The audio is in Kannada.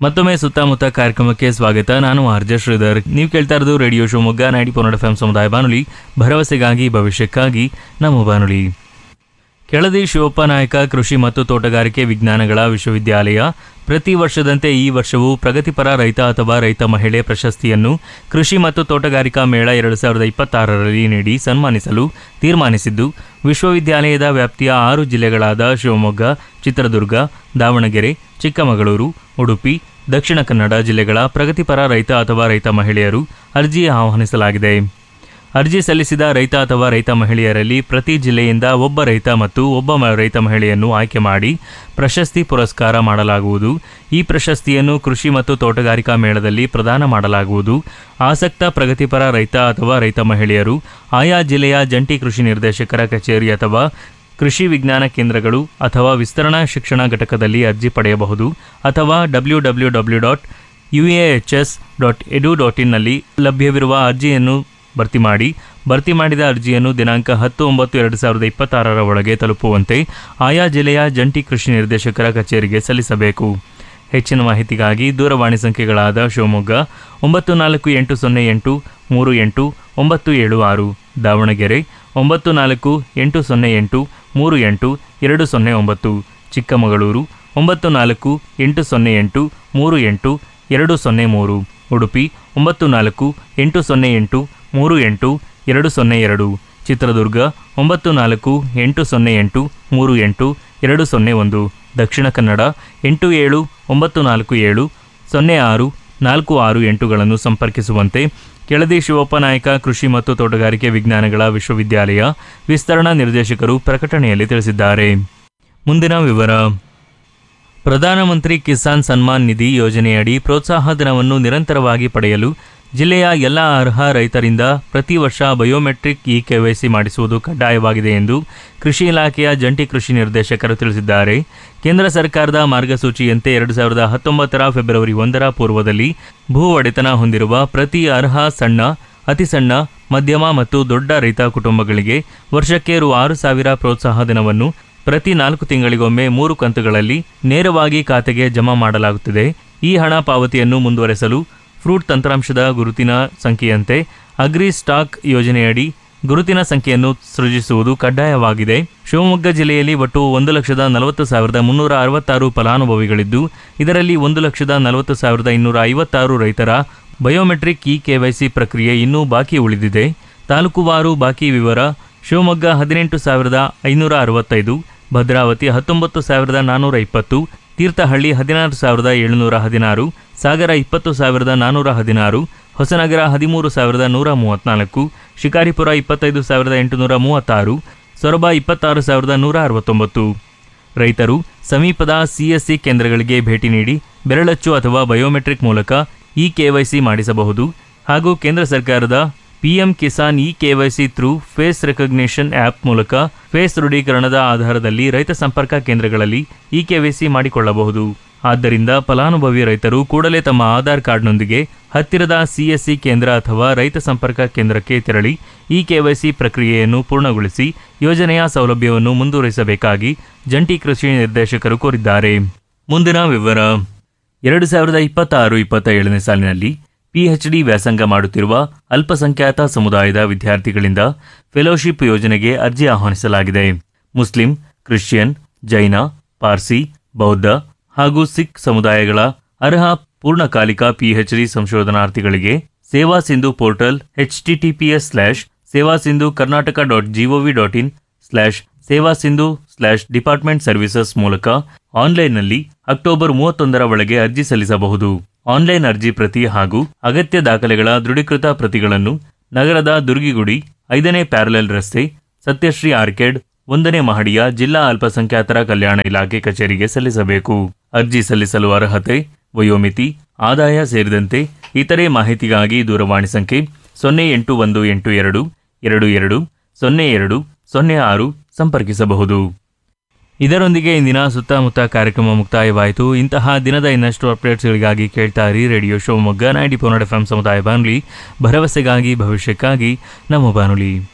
ಮತ್ತೊಮ್ಮೆ ಸುತ್ತಮುತ್ತ ಕಾರ್ಯಕ್ರಮಕ್ಕೆ ಸ್ವಾಗತ ನಾನು ಆರ್ಜೆ ಶ್ರೀಧರ್ ನೀವು ಕೇಳ್ತಾ ಇರೋದು radio Shivamogga ninety point eight F ಸಮುದಾಯ ಬಾನುಲಿ ಭರವಸೆಗಾಗಿ ಭವಿಷ್ಯಕ್ಕಾಗಿ ನಮ್ಮ ಬಾನುಲಿ ಕೆಳದಿ ಶಿವಪ್ಪ ನಾಯಕ ಕೃಷಿ ಮತ್ತು ತೋಟಗಾರಿಕೆ ವಿಜ್ಞಾನಗಳ ವಿಶ್ವವಿದ್ಯಾಲಯ ಪ್ರತಿ ವರ್ಷದಂತೆ ಈ ವರ್ಷವೂ ಪ್ರಗತಿಪರ ರೈತ ಅಥವಾ ರೈತ ಮಹಿಳೆ ಪ್ರಶಸ್ತಿಯನ್ನು ಕೃಷಿ ಮತ್ತು ತೋಟಗಾರಿಕಾ ಮೇಳ ಎರಡು ಸಾವಿರದ ಇಪ್ಪತ್ತಾರರಲ್ಲಿ ನೀಡಿ ಸನ್ಮಾನಿಸಲು ತೀರ್ಮಾನಿಸಿದ್ದು ವಿಶ್ವವಿದ್ಯಾಲಯದ ವ್ಯಾಪ್ತಿಯ ಆರು ಜಿಲ್ಲೆಗಳಾದ ಶಿವಮೊಗ್ಗ ಚಿತ್ರದುರ್ಗ ದಾವಣಗೆರೆ ಚಿಕ್ಕಮಗಳೂರು ಉಡುಪಿ ದಕ್ಷಿಣ ಕನ್ನಡ ಜಿಲ್ಲೆಗಳ ಪ್ರಗತಿಪರ ರೈತ ಅಥವಾ ರೈತ ಮಹಿಳೆಯರು ಅರ್ಜಿ ಆಹ್ವಾನಿಸಲಾಗಿದೆ ಅರ್ಜಿ ಸಲ್ಲಿಸಿದ ರೈತ ಅಥವಾ ರೈತ ಮಹಿಳೆಯರಲ್ಲಿ ಪ್ರತಿ ಜಿಲ್ಲೆಯಿಂದ ಒಬ್ಬ ರೈತ ಮತ್ತು ಒಬ್ಬ ಮ- ರೈತ ಮಹಿಳೆಯನ್ನು ಆಯ್ಕೆ ಮಾಡಿ ಪ್ರಶಸ್ತಿ ಪುರಸ್ಕಾರ ಮಾಡಲಾಗುವುದು ಈ ಪ್ರಶಸ್ತಿಯನ್ನು ಕೃಷಿ ಮತ್ತು ತೋಟಗಾರಿಕಾ ಮೇಳದಲ್ಲಿ ಪ್ರದಾನ ಮಾಡಲಾಗುವುದು ಆಸಕ್ತ ಪ್ರಗತಿಪರ ರೈತ ಅಥವಾ ರೈತ ಮಹಿಳೆಯರು ಆಯಾ ಜಿಲ್ಲೆಯ ಜಂಟಿ ಕೃಷಿ ನಿರ್ದೇಶಕರ ಕಚೇರಿ ಅಥವಾ ಕೃಷಿ ವಿಜ್ಞಾನ ಕೇಂದ್ರಗಳು ಅಥವಾ ವಿಸ್ತರಣಾ ಶಿಕ್ಷಣ ಘಟಕದಲ್ಲಿ ಅರ್ಜಿ ಪಡೆಯಬಹುದು ಅಥವಾ W W W dot U A H S dot edu dot ಇನ್ನಲ್ಲಿ ಲಭ್ಯವಿರುವ ಅರ್ಜಿಯನ್ನು ಭರ್ತಿ ಮಾಡಿ ಭರ್ತಿ ಮಾಡಿದ ಅರ್ಜಿಯನ್ನು ದಿನಾಂಕ ಹತ್ತು ಒಂಬತ್ತು ಎರಡು ಸಾವಿರದ ಇಪ್ಪತ್ತಾರರ ಒಳಗೆ ತಲುಪುವಂತೆ ಆಯಾ ಜಿಲ್ಲೆಯ ಜಂಟಿ ಕೃಷಿ ನಿರ್ದೇಶಕರ ಕಚೇರಿಗೆ ಸಲ್ಲಿಸಬೇಕು ಹೆಚ್ಚಿನ ಮಾಹಿತಿಗಾಗಿ ದೂರವಾಣಿ ಸಂಖ್ಯೆಗಳಾದ ಶಿವಮೊಗ್ಗ ಒಂಬತ್ತು ನಾಲ್ಕು ಎಂಟು ಸೊನ್ನೆ ಎಂಟು ಮೂರು ಎಂಟು ಒಂಬತ್ತು ಏಳು ಆರು ದಾವಣಗೆರೆ ಒಂಬತ್ತು ನಾಲ್ಕು ಎಂಟು ಸೊನ್ನೆ ಎಂಟು ಮೂರು ಎಂಟು ಎರಡು ಸೊನ್ನೆ ಒಂಬತ್ತು ಚಿಕ್ಕಮಗಳೂರು ಒಂಬತ್ತು ನಾಲ್ಕು ಎಂಟು ಸೊನ್ನೆ ಎಂಟು ಮೂರು ಎಂಟು ಎರಡು ಸೊನ್ನೆ ಮೂರು ಉಡುಪಿ ಒಂಬತ್ತು ನಾಲ್ಕು ಎಂಟು ಸೊನ್ನೆ ಎಂಟು ಮೂರು ಎಂಟು ಎರಡು ಸೊನ್ನೆ ಎರಡು ಚಿತ್ರದುರ್ಗ ಒಂಬತ್ತು ನಾಲ್ಕು ಎಂಟು ಸೊನ್ನೆ ಎಂಟು ಮೂರು ಎಂಟು ಎರಡು ಸೊನ್ನೆ ಒಂದು ದಕ್ಷಿಣ ಕನ್ನಡ ಎಂಟು ಏಳು ಒಂಬತ್ತು ನಾಲ್ಕು ಏಳು ಸೊನ್ನೆ ಆರು ನಾಲ್ಕು ಆರು ಎಂಟುಗಳನ್ನು ಸಂಪರ್ಕಿಸುವಂತೆ ಕೆಳದಿ ಶಿವಪ್ಪ ನಾಯಕ ಕೃಷಿ ಮತ್ತು ತೋಟಗಾರಿಕೆ ವಿಜ್ಞಾನಗಳ ವಿಶ್ವವಿದ್ಯಾಲಯ ವಿಸ್ತರಣಾ ನಿರ್ದೇಶಕರು ಪ್ರಕಟಣೆಯಲ್ಲಿ ತಿಳಿಸಿದ್ದಾರೆ ಮುಂದಿನ ವಿವರ ಪ್ರಧಾನಮಂತ್ರಿ ಕಿಸಾನ್ ಸನ್ಮಾನ್ ನಿಧಿ ಯೋಜನೆಯಡಿ ಪ್ರೋತ್ಸಾಹ ಧನವನ್ನು ನಿರಂತರವಾಗಿ ಪಡೆಯಲು ಜಿಲ್ಲೆಯ ಎಲ್ಲ ಅರ್ಹ ರೈತರಿಂದ ಪ್ರತಿ ವರ್ಷ ಬಯೋಮೆಟ್ರಿಕ್ ಇ ಕೆವೈಸಿ ಮಾಡಿಸುವುದು ಕಡ್ಡಾಯವಾಗಿದೆ ಎಂದು ಕೃಷಿ ಇಲಾಖೆಯ ಜಂಟಿ ಕೃಷಿ ನಿರ್ದೇಶಕರು ತಿಳಿಸಿದ್ದಾರೆ ಕೇಂದ್ರ ಸರ್ಕಾರದ ಮಾರ್ಗಸೂಚಿಯಂತೆ ಎರಡು ಸಾವಿರದ ಹತ್ತೊಂಬತ್ತರ ಫೆಬ್ರವರಿ ಒಂದರ ಪೂರ್ವದಲ್ಲಿ ಭೂ ಒಡೆತನ ಹೊಂದಿರುವ ಪ್ರತಿ ಅರ್ಹ ಸಣ್ಣ ಅತಿ ಸಣ್ಣ ಮಧ್ಯಮ ಮತ್ತು ದೊಡ್ಡ ರೈತ ಕುಟುಂಬಗಳಿಗೆ ವರ್ಷಕ್ಕೆ ರು ಆರು ಸಾವಿರ ಪ್ರೋತ್ಸಾಹ ಧನವನ್ನು ಪ್ರತಿ ನಾಲ್ಕು ತಿಂಗಳಿಗೊಮ್ಮೆ ಮೂರು ಕಂತುಗಳಲ್ಲಿ ನೇರವಾಗಿ ಖಾತೆಗೆ ಜಮಾ ಮಾಡಲಾಗುತ್ತದೆ ಈ ಹಣ ಪಾವತಿಯನ್ನು ಮುಂದುವರೆಸಲು ಫ್ರೂಟ್ ತಂತ್ರಾಂಶದ ಗುರುತಿನ ಸಂಖ್ಯೆಯಂತೆ ಅಗ್ರಿ ಸ್ಟಾಕ್ ಯೋಜನೆಯಡಿ ಗುರುತಿನ ಸಂಖ್ಯೆಯನ್ನು ಸೃಜಿಸುವುದು ಕಡ್ಡಾಯವಾಗಿದೆ ಶಿವಮೊಗ್ಗ ಜಿಲ್ಲೆಯಲ್ಲಿ ಒಟ್ಟು ಒಂದು ಲಕ್ಷದ ನಲವತ್ತು ಸಾವಿರದ ಮುನ್ನೂರ ಅರವತ್ತಾರು ಫಲಾನುಭವಿಗಳಿದ್ದು ಇದರಲ್ಲಿ ಒಂದು ಲಕ್ಷದ ನಲವತ್ತು ಸಾವಿರದ ಇನ್ನೂರ ಐವತ್ತಾರು ರೈತರ ಬಯೋಮೆಟ್ರಿಕ್ ಇ ಕೆವೈಸಿ ಪ್ರಕ್ರಿಯೆ ಇನ್ನೂ ಬಾಕಿ ಉಳಿದಿದೆ ತಾಲೂಕುವಾರು ಬಾಕಿ ವಿವರ ಶಿವಮೊಗ್ಗ ಹದಿನೆಂಟು ಸಾವಿರದ ಐನೂರ ಅರವತ್ತೈದು ಭದ್ರಾವತಿ ಹತ್ತೊಂಬತ್ತು ಸಾವಿರದ ನಾನ್ನೂರ ಇಪ್ಪತ್ತು ತೀರ್ಥಹಳ್ಳಿ ಹದಿನಾರು ಸಾವಿರದ ಏಳುನೂರ ಹದಿನಾರು ಸಾಗರ ಇಪ್ಪತ್ತು ಸಾವಿರದ ನಾನ್ನೂರ ಹದಿನಾರು ಹೊಸನಗರ ಹದಿಮೂರು ಸಾವಿರದ ನೂರ ಮೂವತ್ತ್ನಾಲ್ಕು ಶಿಕಾರಿಪುರ ಇಪ್ಪತ್ತೈದು ಸಾವಿರದ ಎಂಟುನೂರ ಮೂವತ್ತಾರು ಸೊರಬ ಇಪ್ಪತ್ತಾರು ಸಾವಿರದ ನೂರ ಅರವತ್ತೊಂಬತ್ತು ರೈತರು ಸಮೀಪದ ಸಿಎಸ್ಸಿ ಕೇಂದ್ರಗಳಿಗೆ ಭೇಟಿ ನೀಡಿ ಬೆರಳಚ್ಚು ಅಥವಾ ಬಯೋಮೆಟ್ರಿಕ್ ಮೂಲಕ ಇ ಕೆವೈಸಿ ಮಾಡಿಸಬಹುದು ಹಾಗೂ ಕೇಂದ್ರ ಸರ್ಕಾರದ PM Kisan e KYC through face recognition app ಮೂಲಕ ಫೇಸ್ ದೃಢೀಕರಣದ ಆಧಾರದಲ್ಲಿ ರೈತ ಸಂಪರ್ಕ ಕೇಂದ್ರಗಳಲ್ಲಿ ಇ ಕೆವೈಸಿ ಮಾಡಿಕೊಳ್ಳಬಹುದು ಆದ್ದರಿಂದ ಫಲಾನುಭವಿ ರೈತರು ಕೂಡಲೇ ತಮ್ಮ ಆಧಾರ್ ಕಾರ್ಡ್ನೊಂದಿಗೆ ಹತ್ತಿರದ ಸಿಎಸ್ಸಿ ಕೇಂದ್ರ ಅಥವಾ ರೈತ ಸಂಪರ್ಕ ಕೇಂದ್ರಕ್ಕೆ ತೆರಳಿ ಇ ಕೆವೈಸಿ ಪ್ರಕ್ರಿಯೆಯನ್ನು ಪೂರ್ಣಗೊಳಿಸಿ ಯೋಜನೆಯ ಸೌಲಭ್ಯವನ್ನು ಮುಂದುವರಿಸಬೇಕಾಗಿ ಜಂಟಿ ಕೃಷಿ ನಿರ್ದೇಶಕರು ಕೋರಿದ್ದಾರೆ ಮುಂದಿನ ವಿವರ ಎರಡು ಸಾವಿರದ ಇಪ್ಪತ್ತಾರು ಇಪ್ಪತ್ತ ಏಳನೇ ಸಾಲಿನಲ್ಲಿ ಪಿಎಚ್ಡಿ ವ್ಯಾಸಂಗ ಮಾಡುತ್ತಿರುವ ಅಲ್ಪಸಂಖ್ಯಾತ ಸಮುದಾಯದ ವಿದ್ಯಾರ್ಥಿಗಳಿಂದ ಫೆಲೋಶಿಪ್ ಯೋಜನೆಗೆ ಅರ್ಜಿ ಆಹ್ವಾನಿಸಲಾಗಿದೆ ಮುಸ್ಲಿಂ ಕ್ರಿಶ್ಚಿಯನ್ ಜೈನ ಪಾರ್ಸಿ ಬೌದ್ಧ ಹಾಗೂ ಸಿಖ್ ಸಮುದಾಯಗಳ ಅರ್ಹ ಪೂರ್ಣಕಾಲಿಕ ಪಿಎಚ್ಡಿ ಸಂಶೋಧನಾರ್ಥಿಗಳಿಗೆ ಸೇವಾ Sindhu portal HTTPS slash Seva Sindhu Karnataka dot GOV dot in slash Seva Sindhu slash department services ಮೂಲಕ ಆನ್ಲೈನ್ನಲ್ಲಿ ಅಕ್ಟೋಬರ್ ಮೂವತ್ತೊಂದರ ಒಳಗೆ ಅರ್ಜಿ ಸಲ್ಲಿಸಬಹುದು ಆನ್ಲೈನ್ ಅರ್ಜಿ ಪ್ರತಿ ಹಾಗೂ ಅಗತ್ಯ ದಾಖಲೆಗಳ ದೃಢೀಕೃತ ಪ್ರತಿಗಳನ್ನು ನಗರದ ದುರ್ಗಿಗುಡಿ ಐದನೇ ಪ್ಯಾರಲೆಲ್ ರಸ್ತೆ ಸತ್ಯಶ್ರೀ ಆರ್ಕೇಡ್ ಒಂದನೇ ಮಹಡಿಯ ಜಿಲ್ಲಾ ಅಲ್ಪಸಂಖ್ಯಾತರ ಕಲ್ಯಾಣ ಇಲಾಖೆ ಕಚೇರಿಗೆ ಸಲ್ಲಿಸಬೇಕು ಅರ್ಜಿ ಸಲ್ಲಿಸಲು ಅರ್ಹತೆ ವಯೋಮಿತಿ ಆದಾಯ ಸೇರಿದಂತೆ ಇತರೆ ಮಾಹಿತಿಗಾಗಿ ದೂರವಾಣಿ ಸಂಖ್ಯೆ ಸೊನ್ನೆ ಎಂಟು ಒಂದು ಎಂಟು ಎರಡು ಎರಡು ಎರಡು ಸೊನ್ನೆ ಎರಡು ಸೊನ್ನೆ ಆರು ಸಂಪರ್ಕಿಸಬಹುದು ಇದರೊಂದಿಗೆ ಇಂದಿನ ಸುತ್ತಮುತ್ತ ಕಾರ್ಯಕ್ರಮ ಮುಕ್ತಾಯವಾಯಿತು ಇಂತಹ ದಿನದ ಇನ್ನಷ್ಟು ಅಪ್ಡೇಟ್ಸ್ಗಳಿಗಾಗಿ ಕೇಳ್ತಾ ಇರಿ radio Shivamogga ninety point eight F M ಸಮುದಾಯ ಬಾನುಲಿ ಭರವಸೆಗಾಗಿ ಭವಿಷ್ಯಕ್ಕಾಗಿ ನಮ್ಮ ಬಾನುಲಿ